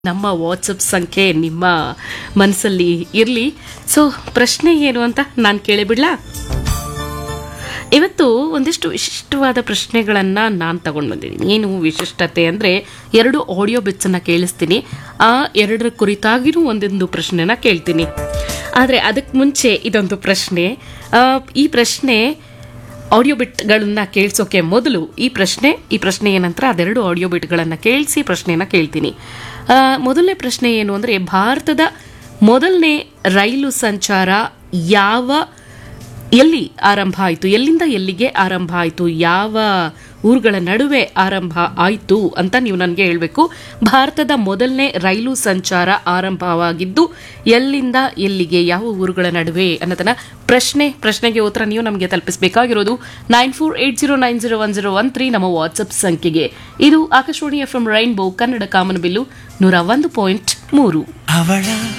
ನಮ್ಮ ವಾಟ್ಸಪ್ ಸಂಖ್ಯೆ ನಿಮ್ಮ ಮನಸ್ಸಲ್ಲಿ ಇರಲಿ ಸೊ ಪ್ರಶ್ನೆ ಏನು ಅಂತ ನಾನು ಕೇಳಿಬಿಡ್ಲಾ ಇವತ್ತು ಒಂದಿಷ್ಟು ವಿಶಿಷ್ಟವಾದ ಪ್ರಶ್ನೆಗಳನ್ನು ನಾನು ತಗೊಂಡು ಬಂದಿದ್ದೀನಿ ಏನು ವಿಶಿಷ್ಟತೆ ಅಂದರೆ ಎರಡು ಆಡಿಯೋ ಬಿಟ್ಸನ್ನು ಕೇಳಿಸ್ತೀನಿ ಆ ಎರಡರ ಕುರಿತಾಗಿಯೂ ಒಂದೊಂದು ಪ್ರಶ್ನೆನ ಕೇಳ್ತೀನಿ ಆದರೆ ಅದಕ್ಕೆ ಮುಂಚೆ ಇದೊಂದು ಪ್ರಶ್ನೆ ಆ, ಈ ಪ್ರಶ್ನೆ ಆಡಿಯೋ ಬಿಟ್ಗಳನ್ನ ಕೇಳಿಸೋಕೆ ಮೊದಲು ಈ ಪ್ರಶ್ನೆ ಈ ಪ್ರಶ್ನೆಯ ನಂತರ ಅದೆರಡು ಆಡಿಯೋ ಬಿಟ್ಗಳನ್ನು ಕೇಳಿಸಿ ಪ್ರಶ್ನೆಯನ್ನು ಕೇಳ್ತೀನಿ ಆ, ಮೊದಲನೇ ಪ್ರಶ್ನೆ ಏನು ಅಂದರೆ ಭಾರತದ ಮೊದಲನೇ ರೈಲು ಸಂಚಾರ ಯಾವ ಎಲ್ಲಿ ಆರಂಭ ಆಯಿತು ಎಲ್ಲಿಂದ ಎಲ್ಲಿಗೆ ಆರಂಭ ಆಯಿತು ಯಾವ ಊರುಗಳ ನಡುವೆ ಆರಂಭ ಆಯಿತು ಅಂತ ನೀವು ನನಗೆ ಹೇಳಬೇಕು ಭಾರತದ ಮೊದಲನೇ ರೈಲು ಸಂಚಾರ ಆರಂಭವಾಗಿದ್ದು ಎಲ್ಲಿಂದ ಎಲ್ಲಿಗೆ ಯಾವ ಊರುಗಳ ನಡುವೆ ಅನ್ನೋದನ್ನ ಪ್ರಶ್ನೆ ಪ್ರಶ್ನೆಗೆ ಉತ್ತರ ನೀವು ನಮಗೆ ತಲುಪಿಸಬೇಕಾಗಿರೋದು nine four eight zero nine zero one zero one three ನಮ್ಮ ವಾಟ್ಸಪ್ ಸಂಖ್ಯೆಗೆ ಇದು Akashvani F M rainbow Kannada ಕಾಮನಬಿಲ್ಲು ನೂರ ಒಂದು ಪಾಯಿಂಟ್ ಮೂರು ಅವಳ